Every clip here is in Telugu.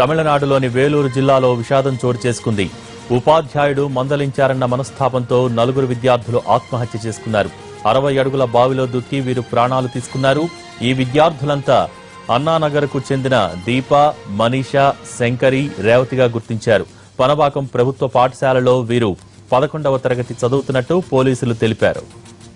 తమిళనాడులోని వేలూరు జిల్లాలో విషాదం చోటు చేసుకుంది ఉపాధ్యాయుడు మందలించారన్న మనస్తాపంతో నలుగురు విద్యార్థులు ఆత్మహత్య చేసుకున్నారు అరవై అడుగుల బావిలో దుక్కి వీరు ప్రాణాలు తీసుకున్నారు ఈ విద్యార్థులంతా అన్నానగర్కు చెందిన దీప మనీషా శంకరి రేవతిగా గుర్తించారు పనబాకం ప్రభుత్వ పాఠశాలలో వీరు పదకొండవ తరగతి చదువుతున్నట్టు పోలీసులు తెలిపారు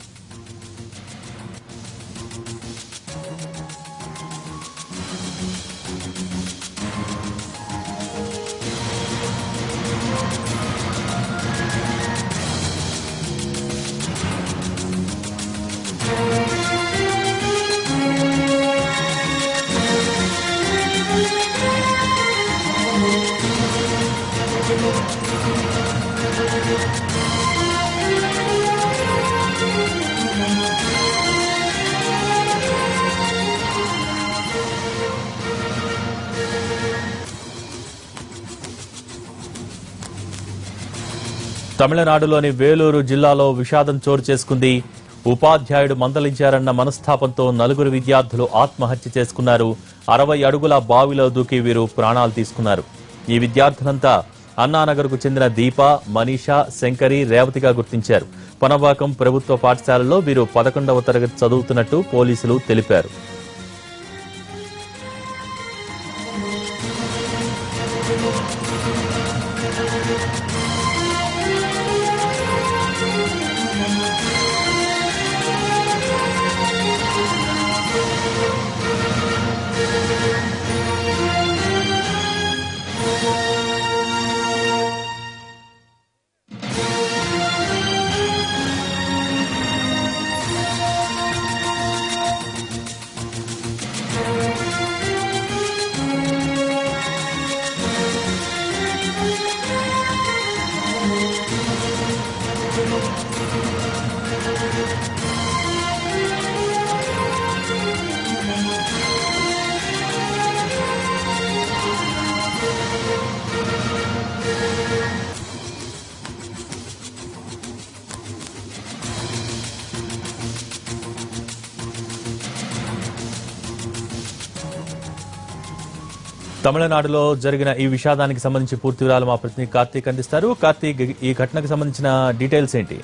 తమిళనాడులోని వేలూరు జిల్లాలో విషాదం చోటు చేసుకుంది ఉపాధ్యాయుడు మందలించారన్న మనస్తాపంతో నలుగురు విద్యార్థులు ఆత్మహత్య చేసుకున్నారు అరవై అడుగుల బావిలో దూకి వీరు ప్రాణాలు తీసుకున్నారు ఈ విద్యార్థులంతా అన్నానగర్కు చెందిన దీప మనీషా శంకరి రేవతిగా గుర్తించారు పనబాకం ప్రభుత్వ పాఠశాలలో వీరు పదకొండవ తరగతి చదువుతున్నట్టు పోలీసులు తెలిపారు తమిళనాడులో జరిగిన ఈ విషాదానికి సంబంధించి పూర్తి వివరాలు మా ప్రతినిధి కార్తీక్ అందిస్తారు కార్తీక్ ఈ ఘటనకు సంబంధించిన డీటెయిల్స్ ఏంటి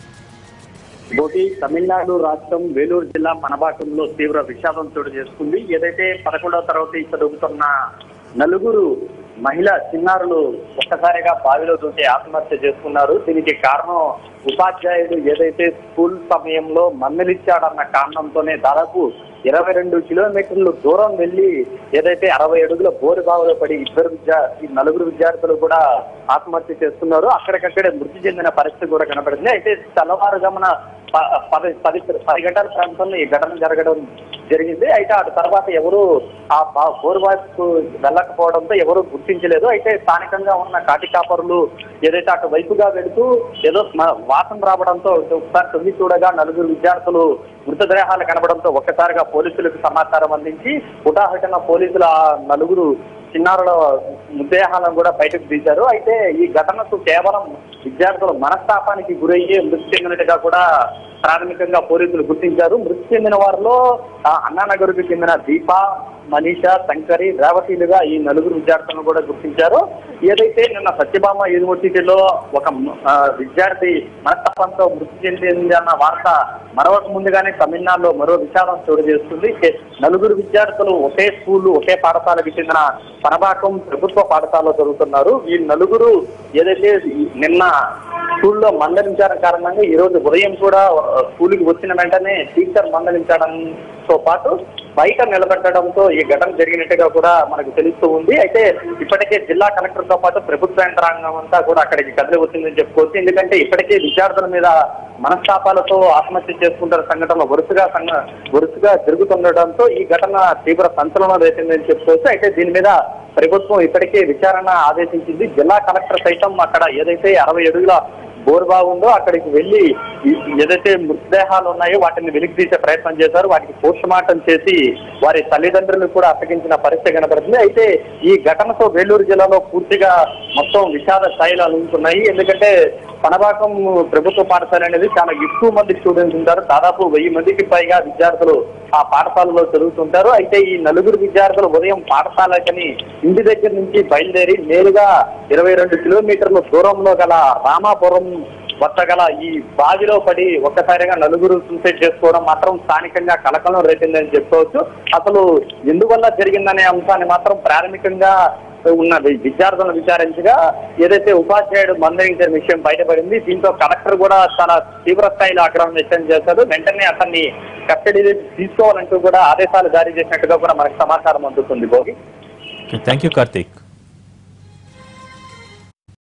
బోటి తమిళనాడు రాష్ట్రం వేలూరు జిల్లా మనబాకంలో తీవ్ర విషాదం చోటు చేసుకుంది ఏదైతే పదకొండవ తరగతి చదువుతున్న నలుగురు మహిళా చిన్నారులు ఒక్కసారిగా బావిలో దూకి ఆత్మహత్య చేసుకున్నారు దీనికి కారణం ఉపాధ్యాయుడు ఏదైతే స్కూల్ సమయంలో మందలిచ్చాడన్న కారణంతోనే దాదాపు ఇరవై రెండు కిలోమీటర్లు దూరం వెళ్లి ఏదైతే అరవై అడుగుల బోరు బావిలో పడి ఇద్దరు విద్యా ఈ నలుగురు విద్యార్థులు కూడా ఆత్మహత్య చేస్తున్నారు అక్కడికక్కడే మృతి చెందిన పరిస్థితి కూడా కనబడింది అయితే తెల్లవారుజామున ప- పది పది పది గంటల ప్రాంతంలో ఈ ఘటన జరగడం జరిగింది అయితే ఆ తర్వాత ఎవరు ఆ బా- బోరు బావికు వెళ్ళకపోవడంతో ఎవరు గుర్తించలేదు అయితే స్థానికంగా ఉన్న కాటి కాపరులు ఏదైతే అటు వైపుగా వెళుతూ ఏదో స్మ- వాసన రావడంతో ఒకసారి తొమ్మిది చూడగా నలుగురు విద్యార్థులు మృతదేహాలు కనబడంతో ఒక్కసారిగా పోలీసులకు సమాచారం అందించి హుటాహుటిన పోలీసులు ఆ నలుగురు చిన్నారుల మృతదేహాలను కూడా బయటకు తీశారు అయితే ఈ ఘటనకు కేవలం విద్యార్థుల మనస్తాపానికి గురయ్యే మృతి చెందినట్టుగా కూడా ప్రాథమికంగా పోలీసులు గుర్తించారు మృతి చెందిన వారిలో ఆ, అన్నానగర్కు చెందిన దీప మనీషా శంకరి రేవతిలుగా ఈ నలుగురు విద్యార్థులను కూడా గుర్తించారు ఏదైతే నిన్న సత్యభామ యూనివర్సిటీలో ఒక ఆ, విద్యార్థి మనస్తాపంతో మృతి చెందింది అన్న వార్త మరొక ముందుగానే తమిళనాడులో మరో విషాదం చోటు చేస్తుంది కే- నలుగురు విద్యార్థులు ఒకే స్కూల్ ఒకే పాఠశాలకు చెందిన పనబాకం ప్రభుత్వ పాఠశాలలో చదువుతున్నారు ఈ నలుగురు ఏదైతే ఈ నిన్న స్కూల్లో మందలించారు కారణంగా ఈ రోజు ఉదయం కూడా ఆ, స్కూల్కి వచ్చిన వెంటనే టీచర్ మందలించడంతో పాటు బయట నిలబెట్టడంతో ఈ ఘటన జరిగినట్టుగా కూడా మనకు తెలుస్తూ ఉంది అయితే ఇప్పటికే జిల్లా కలెక్టర్ తో పాటు ప్రభుత్వ యంత్రాంగం అంతా కూడా అక్కడికి కదిలి వచ్చిందని చెప్పుకోవచ్చు ఎందుకంటే ఇప్పటికే విద్యార్థుల మీద మనస్తాపాలతో ఆత్మహత్య చేసుకుంటున్న సంఘటనలు వరుసగా సంఘ వరుసగా జరుగుతుండటంతో ఈ ఘటన తీవ్ర సంచలనం రేపిందని చెప్పుకోవచ్చు అయితే దీని మీద ప్రభుత్వం ఇప్పటికే విచారణ ఆదేశించింది జిల్లా కలెక్టర్ సైతం అక్కడ ఏదైతే అరవై అడుగుల బోర్బావు ఉందో అక్కడికి వెళ్ళి ఈ- ఏదైతే మృతదేహాలు ఉన్నాయో వాటిని వెలికి తీసే ప్రయత్నం చేశారు వాటికి పోస్ట్ మార్టం చేసి వారి తల్లిదండ్రులు కూడా అప్పగించిన పరిస్థితి కనపడుతుంది అయితే ఈ ఘటనతో వేలూరు జిల్లాలో పూర్తిగా మొత్తం విషాద స్థాయిలు అందుతున్నాయి ఎందుకంటే పనబాకం ప్రభుత్వ పాఠశాల అనేది చాలా ఎక్కువ మంది స్టూడెంట్స్ ఉంటారు దాదాపు వెయ్యి మందికి పైగా విద్యార్థులు ఆ పాఠశాలలో చదువుతుంటారు అయితే ఈ నలుగురు విద్యార్థులు ఉదయం పాఠశాలకని ఇంటి దగ్గర నుంచి బయలుదేరి నేరుగా ఇరవై రెండు కిలోమీటర్ల దూరంలో గల రామాపురం వద్ద గల ఈ బావిలో పడి ఒక్కసారిగా నలుగురు సూసైడ్ చేసుకోవడం మాత్రం స్థానికంగా కలకలం రేపిందని చెప్పుకోవచ్చు అసలు ఎందువల్ల జరిగిందనే అంశాన్ని మాత్రం ప్రాథమికంగా ఉన్న వి- విద్యార్థులను విచారించగా ఏదైతే ఉపాధ్యాయుడు మందలించిన విషయం బయటపడింది దీంతో కలెక్టర్ కూడా చాలా తీవ్ర స్థాయిలో ఆగ్రహం వ్యక్తం చేశారు వెంటనే అతన్ని కస్టడీ తీసుకోవాలంటూ కూడా ఆదేశాలు జారీ చేసినట్టుగా కూడా మనకు సమాచారం అందుతుంది భోగి థ్యాంక్ యూ కార్తీక్